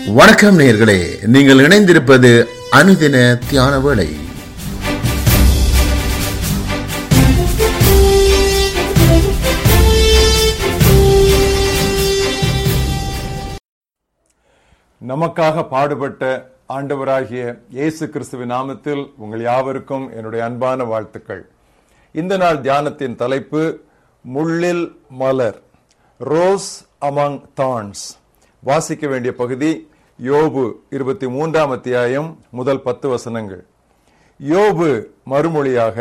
வணக்கம் நேயர்களே நீங்கள் இணைந்திருப்பது அனுதின தியான வேளை நமக்காக பாடுபட்ட ஆண்டவராகிய இயேசு கிறிஸ்துவின் நாமத்தில் உங்கள் யாவருக்கும் என்னுடைய அன்பான வாழ்த்துக்கள் இந்த நாள் தியானத்தின் தலைப்பு முள்ளில் மலர் ரோஸ் அமங் தான்ஸ் வாசிக்க வேண்டிய பகுதி யோபு இருபத்தி மூன்றாம் அத்தியாயம் முதல் பத்து வசனங்கள் யோபு மறுமொழியாக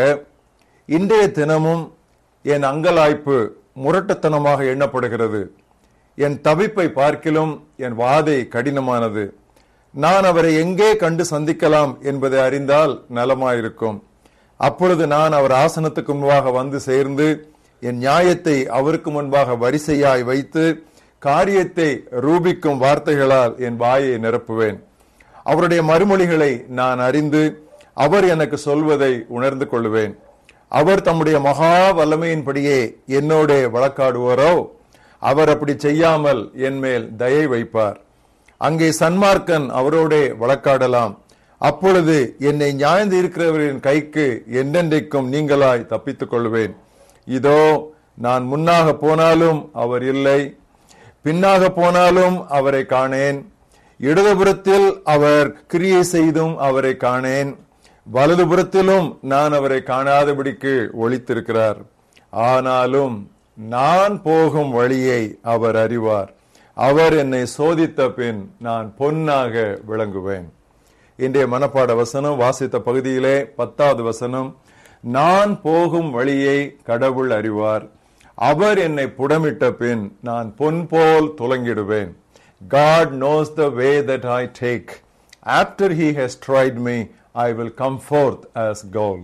இன்றைய தினமும் என் அங்கலாய்ப்பு முரட்டுத்தனமாக எண்ணப்படுகிறது என் தவிப்பை பார்க்கிலும் என் வாதை கடினமானது நான் அவரை எங்கே கண்டு சந்திக்கலாம் என்பதை அறிந்தால் நலமாயிருக்கும் அப்பொழுது நான் அவர் ஆசனத்துக்கு முன்பாக வந்து சேர்ந்து என் நியாயத்தை அவருக்கு முன்பாக வரிசையாய் வைத்து காரியத்தை ரூபிக்கும் வார்த்தைகளால் என் வாயை நிரப்புவேன் அவருடைய மறுமொழிகளை நான் அறிந்து அவர் எனக்கு சொல்வதை உணர்ந்து கொள்வேன் அவர் தம்முடைய மகா வல்லமையின்படியே என்னோட வழக்காடுவாரோ அவர் அப்படி செய்யாமல் என் மேல் தயை வைப்பார் அங்கே சன்மார்க்கன் அவரோட வழக்காடலாம் அப்பொழுது என்னை நியாய்ந்து இருக்கிறவரின் கைக்கு என்றென்றைக்கும் நீங்களாய் தப்பித்துக் கொள்வேன் இதோ நான் முன்னாக போனாலும் அவர் இல்லை பின்னாக போனாலும் அவரை காணேன் இடதுபுறத்தில் அவர் கிரியை செய்தும் அவரை காணேன் வலதுபுறத்திலும் நான் அவரை காணாதபடிக்கு ஒளித்திருக்கிறார் ஆனாலும் நான் போகும் வழியை அவர் அறிவார் அவர் என்னை சோதித்த பின் நான் பொன்னாக விளங்குவேன் இன்றைய மனப்பாட வசனம் வாசித்த பகுதியிலே பத்தாவது வசனம் நான் போகும் வழியை கடவுள் அறிவார் அவர் என்னை புடமிட்ட பின் நான் பொன் போல் துலங்கிடுவேன் God knows the way that I take. After he has tried me, I will come forth as gold.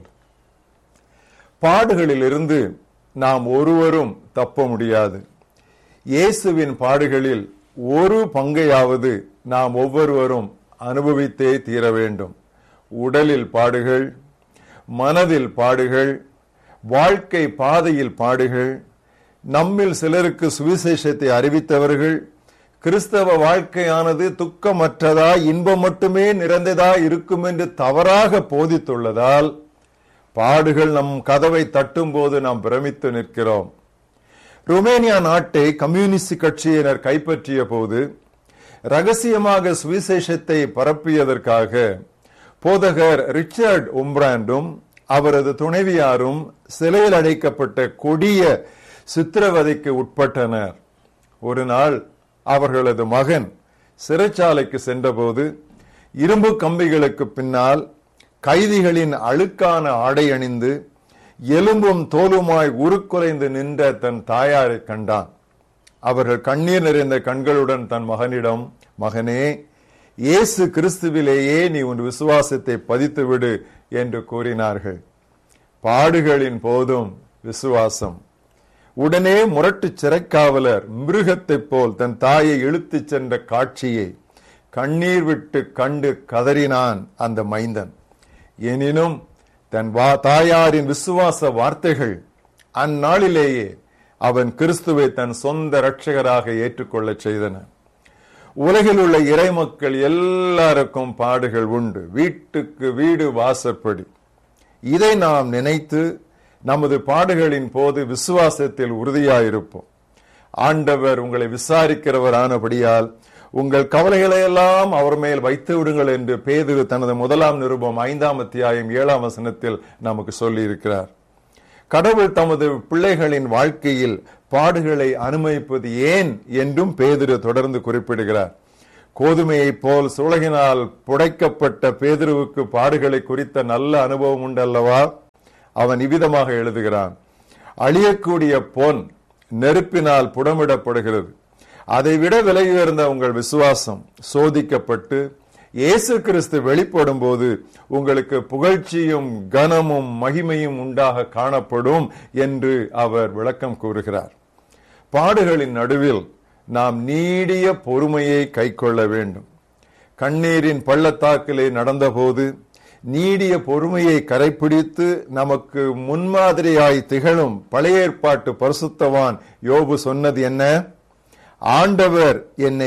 பாடுகளிலிருந்து நாம் ஒருவரும் தப்ப முடியாது இயேசுவின் பாடுகளில் ஒரு பங்கையாவது நாம் ஒவ்வொருவரும் அனுபவித்தே தீர வேண்டும் உடலில் பாடுகள் மனதில் பாடுகள் வாழ்க்கை பாதையில் பாடுகள் நம்மில் சிலருக்கு சுவிசேஷத்தை அறிவித்தவர்கள் கிறிஸ்தவ வாழ்க்கையானது துக்கமற்றதா இன்பம் மட்டுமே நிறைந்ததா இருக்கும் என்று தவறாக போதித்துள்ளதால் பாடுகள் நம் கதவை தட்டும் போது நாம் பிரமித்து நிற்கிறோம் ருமேனியா நாட்டை கம்யூனிஸ்ட் கட்சியினர் கைப்பற்றிய போது ரகசியமாக சுவிசேஷத்தை பரப்பியதற்காக போதகர் ரிச்சர்ட் உம்ராண்டும் அவரது துணைவியாரும் சிலையில் அடைக்கப்பட்ட கொடிய சித்திரவதைக்கு உட்பட்டனர் ஒரு நாள் அவர்களது மகன் சிறைச்சாலைக்கு சென்றபோது இரும்பு கம்பிகளுக்கு பின்னால் கைதிகளின் அழுக்கான ஆடை அணிந்து எலும்பும் தோலுமாய் உருக்குலைந்து நின்ற தன் தாயாரை கண்டான் அவர்கள் கண்ணீர் நிறைந்த கண்களுடன் தன் மகனிடம் மகனே இயேசு கிறிஸ்துவிலேயே நீ உன் விசுவாசத்தை பதித்து விடு என்று கூறினார்கள் பாடுகளின் போதும் விசுவாசம் உடனே முரட்டு சிறைக்காவலர் மிருகத்தைப் போல் தன் தாயை இழுத்துச் சென்ற காட்சியை கண்ணீர் விட்டு கண்டு கதறினான் அந்த மைந்தன் எனினும் தன் வா தாயாரின் விசுவாச வார்த்தைகள் அந்நாளிலேயே அவன் கிறிஸ்துவை தன் சொந்த இரட்சகராக ஏற்றுக்கொள்ளச் செய்தன உலகில் உள்ள இறைமக்கள் எல்லாருக்கும் பாடுகள் உண்டு வீட்டுக்கு வீடு வாசப்படி இதை நாம் நினைத்து நமது பாடுகளின் போது விசுவாசத்தில் உறுதியாயிருப்போம் ஆண்டவர் உங்களை விசாரிக்கிறவரானபடியால் உங்கள் கவலைகளை எல்லாம் அவர் மேல் வைத்து விடுங்கள் என்று பேதுரு தனது முதலாம் நிருபம் ஐந்தாம் அத்தியாயம் ஏழாம் வசனத்தில் நமக்கு சொல்லி இருக்கிறார் கடவுள் தமது பிள்ளைகளின் வாழ்க்கையில் பாடுகளை அனுமதிப்பது ஏன் என்றும் பேதுரு தொடர்ந்து குறிப்பிடுகிறார் கோதுமையை போல் சுலகினால் புடைக்கப்பட்ட பேதுருவுக்கு பாடுகளை குறித்த நல்ல அனுபவம் உண்டல்லவா அவன் இவ்விதமாக எழுதுகிறான் அழியக்கூடிய பொன் நெருப்பினால் புடமிடப்படுகிறது அதைவிட விலை உயர்ந்த உங்கள் விசுவாசம் சோதிக்கப்பட்டு இயேசு கிறிஸ்து வெளிப்படும் போது உங்களுக்கு புகழ்ச்சியும் கனமும் மகிமையும் உண்டாக காணப்படும் என்று அவர் விளக்கம் கூறுகிறார் பாடுகளின் நடுவில் நாம் நீடிய பொறுமையை கைக்கொள்ள வேண்டும் கண்ணீரின் பள்ளத்தாக்கிலே நடந்தபோது நீடிய பொறுமையை கரைப்பிடித்து நமக்கு முன்மாதிரியாய் திகழும் பழைய ஏற்பாட்டு பரிசுத்தவான் யோபு சொன்னது என்ன ஆண்டவர் என்னை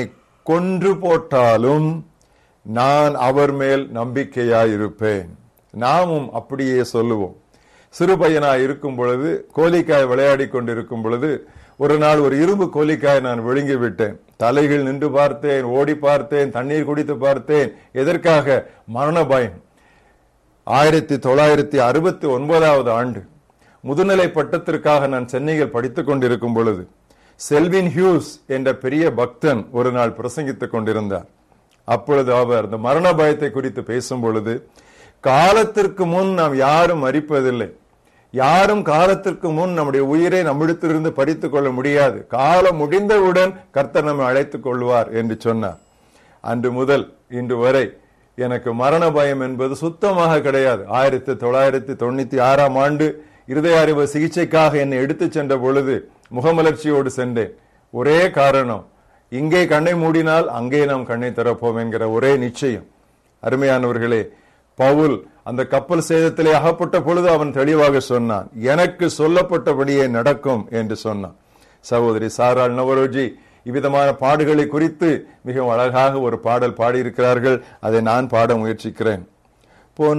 கொன்று போட்டாலும் நான் அவர் மேல் நம்பிக்கையாயிருப்பேன் நாமும் அப்படியே சொல்லுவோம் சிறு பையனாய் இருக்கும் பொழுது கோலிக்காய் விளையாடி கொண்டிருக்கும் பொழுது ஒரு நாள் ஒரு இரும்பு கோலிக்காய் நான் விழுங்கி விட்டேன் தலைகள் நின்று பார்த்தேன் ஓடி பார்த்தேன் தண்ணீர் குடித்து பார்த்தேன் எதற்காக மரண பயம் ஆயிரத்தி தொள்ளாயிரத்தி அறுபத்தி ஒன்பதாவது ஆண்டு முதுநிலை பட்டத்திற்காக நான் சென்னையில் படித்துக் கொண்டிருக்கும் பொழுது செல்வின் ஹியூஸ் என்ற பெரிய பக்தன் ஒரு நாள் பிரசங்கித்துக் கொண்டிருந்தார் அப்பொழுது அவர் இந்த மரண பயத்தை குறித்து பேசும் பொழுது காலத்திற்கு முன் நாம் யாரும் மறிப்பதில்லை யாரும் காலத்திற்கு முன் நம்முடைய உயிரை நம்மிடத்திலிருந்து பறித்துக் கொள்ள முடியாது காலம் முடிந்தவுடன் கர்த்தர் நம்மை அழைத்துக் கொள்வார் என்று சொன்னார் அன்று முதல் இன்று வரை எனக்கு மரண பயம் என்பது சுத்தமாக கிடையாது ஆயிரத்தி தொள்ளாயிரத்தி தொண்ணூத்தி ஆறாம் ஆண்டு இருதய அறிவு சிகிச்சைக்காக என்னை எடுத்துச் சென்ற பொழுது முகமலர்ச்சியோடு சென்றேன் ஒரே காரணம் இங்கே கண்ணை மூடினால் அங்கே நாம் கண்ணை திறப்போம் என்கிற ஒரே நிச்சயம் அருமையானவர்களே பவுல் அந்த கப்பல் சேதத்திலே அகப்பட்ட பொழுது அவன் தெளிவாக சொன்னான் எனக்கு சொல்லப்பட்டபடியே நடக்கும் என்று சொன்னான் சகோதரி சாராள் நவரோஜி இவ்விதமான பாடுகளை குறித்து மிகவும் அழகாக ஒரு பாடல் பாடியிருக்கிறார்கள் அதை நான் பாட முயற்சிக்கிறேன்